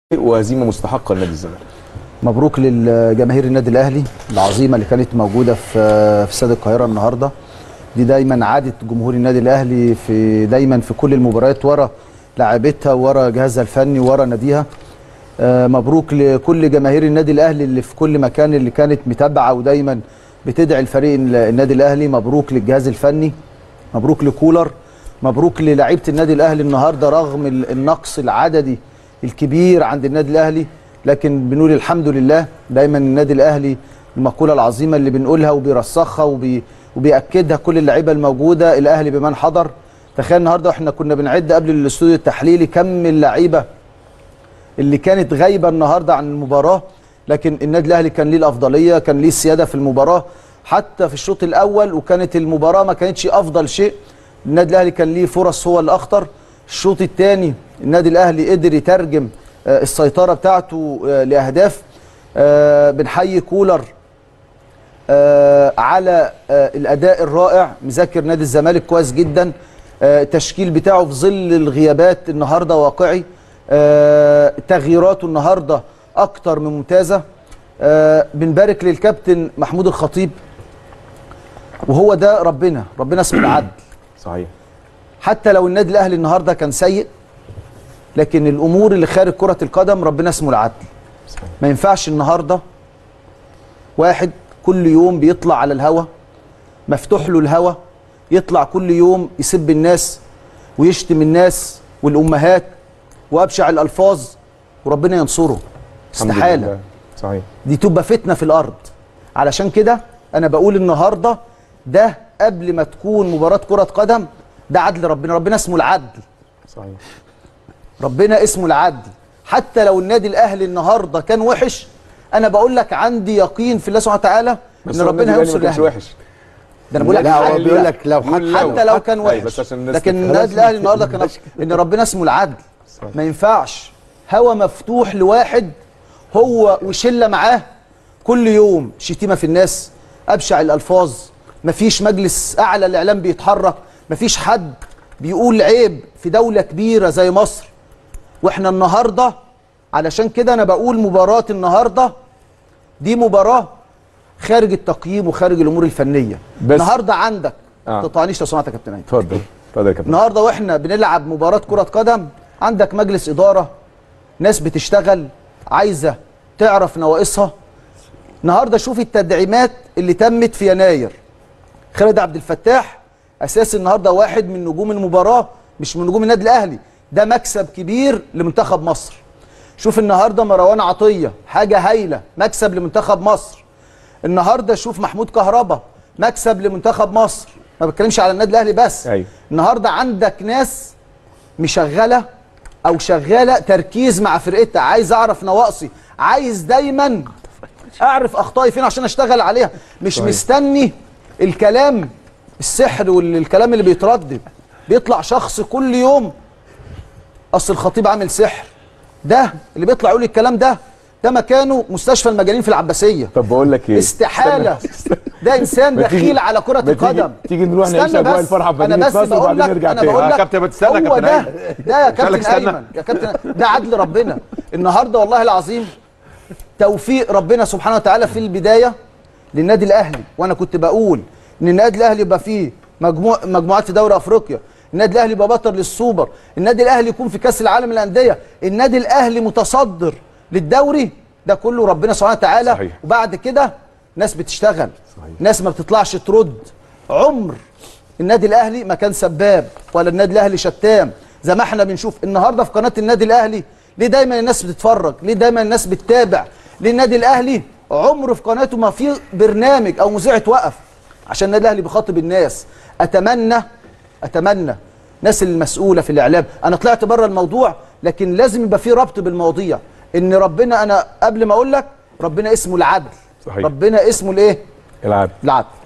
وهزيمه مستحقه لنادي الزمالك مبروك للجماهير النادي الاهلي العظيمه اللي كانت موجوده في في استاد القاهره النهارده دي دايما عاده جمهور النادي الاهلي في دايما في كل المباريات ورا لاعبتها ورا جهازها الفني ورا ناديها آه، مبروك لكل جماهير النادي الاهلي اللي في كل مكان اللي كانت متابعه ودايما بتدعي الفريق النادي الاهلي مبروك للجهاز الفني مبروك لكولر مبروك للاعيبه النادي الاهلي النهارده رغم ال- النقص العددي الكبير عند النادي الاهلي لكن بنقول الحمد لله دايما النادي الاهلي المقوله العظيمه اللي بنقولها وبيرسخها وبي وبياكدها كل اللعيبه الموجوده الاهلي بمن حضر تخيل النهارده احنا كنا بنعد قبل الاستوديو التحليلي كم اللعيبه اللي كانت غايبه النهارده عن المباراه لكن النادي الاهلي كان ليه الافضليه كان ليه السياده في المباراه حتى في الشوط الاول وكانت المباراه ما كانتش افضل شيء النادي الاهلي كان ليه فرص هو الاخطر الشوط الثاني النادي الاهلي قدر يترجم آه، السيطره بتاعته آه، لاهداف آه، بنحيي كولر آه، على آه، الاداء الرائع مذاكر نادي الزمالك كويس جدا آه، التشكيل بتاعه في ظل الغيابات النهارده واقعي آه، تغييراته النهارده اكتر من ممتازه آه، بنبارك للكابتن محمود الخطيب وهو ده ربنا ربنا اسمه العدل صحيح حتى لو النادي الاهلي النهارده كان سيء لكن الامور اللي خارج كره القدم ربنا اسمه العدل صحيح ما ينفعش النهارده واحد كل يوم بيطلع على الهوا مفتوح له الهوا يطلع كل يوم يسب الناس ويشتم الناس والامهات وابشع الالفاظ وربنا ينصره الحمد استحاله لله. صحيح دي تبقى فتنه في الارض علشان كده انا بقول النهارده ده قبل ما تكون مباراه كره قدم ده عدل ربنا ربنا اسمه العدل صحيح ربنا اسمه العدل حتى لو النادي الاهلي النهارده كان وحش انا بقول لك عندي يقين في الله سبحانه وتعالى بس ان هو ربنا النادي هينصر ما كانش الاهلي وحش ده انا بقول لك لا هو حتى- بيقول لك لو بيقول حتى حتى لو كان أيوة، وحش بس عشان الناس لكن تفهم. النادي الاهلي النهارده كان ان ربنا اسمه العدل صحيح. ما ينفعش هوا مفتوح لواحد هو وشله معاه كل يوم شتيمه في الناس ابشع الالفاظ مفيش مجلس اعلى الاعلام بيتحرك مفيش حد بيقول عيب في دوله كبيره زي مصر واحنا النهارده علشان كده انا بقول مباراه النهارده دي مباراه خارج التقييم وخارج الامور الفنيه بس- النهارده عندك آه. ما تقطعنيش لو سمحت يا كابتن ايمن اتفضل اتفضل يا كابتن النهارده واحنا بنلعب مباراه كره قدم عندك مجلس اداره ناس بتشتغل عايزه تعرف نواقصها النهارده شوف التدعيمات اللي تمت في يناير خالد عبد الفتاح اساس النهارده واحد من نجوم المباراه مش من نجوم النادي الاهلي ده مكسب كبير لمنتخب مصر شوف النهارده مروان عطيه حاجه هايله مكسب لمنتخب مصر النهارده شوف محمود كهربا مكسب لمنتخب مصر ما بتكلمش على النادي الاهلي بس أيوة. النهارده عندك ناس مشغله او شغاله تركيز مع فرقتها عايز اعرف نواقصي عايز دايما اعرف اخطائي فين عشان اشتغل عليها مش صحيح. مستني الكلام السحر والكلام اللي بيتردد بيطلع شخص كل يوم اصل الخطيب عامل سحر ده اللي بيطلع يقول الكلام ده ده مكانه مستشفى المجانين في العباسيه طب بقول لك ايه استحاله استنى. ده انسان ما تيجي- دخيل على كره ما تيجي- القدم تيجي نروح نعيش استنى أجواء بس، الفرحة في انا مدينة بس نصر بقول وبعدين لك نرجع انا تاني. بقول يا لك كابتن، ما تستنى يا هو كابتن ده أيمن. ده يا كابتن قالك استنى. ايمن يا كابتن ده عدل ربنا النهارده والله العظيم توفيق ربنا سبحانه وتعالى في البدايه للنادي الاهلي وانا كنت بقول ان النادي الاهلي يبقى فيه مجموع مجموعات في دوري افريقيا النادي الاهلي يبقى بطل للسوبر النادي الاهلي يكون في كاس العالم للانديه النادي الاهلي متصدر للدوري ده كله ربنا سبحانه وتعالى صحيح. وبعد كده ناس بتشتغل صحيح. ناس ما بتطلعش ترد عمر النادي الاهلي ما كان سباب ولا النادي الاهلي شتام زي ما احنا بنشوف النهارده في قناه النادي الاهلي ليه دايما الناس بتتفرج ليه دايما الناس بتتابع ليه النادي الاهلي عمره في قناته ما في برنامج او مذيع توقف عشان النادي الاهلي بيخاطب الناس اتمنى اتمنى الناس المسؤوله في الاعلام انا طلعت بره الموضوع لكن لازم يبقى في ربط بالمواضيع ان ربنا انا قبل ما اقول لك ربنا اسمه العدل صحيح. ربنا اسمه الايه العب العدل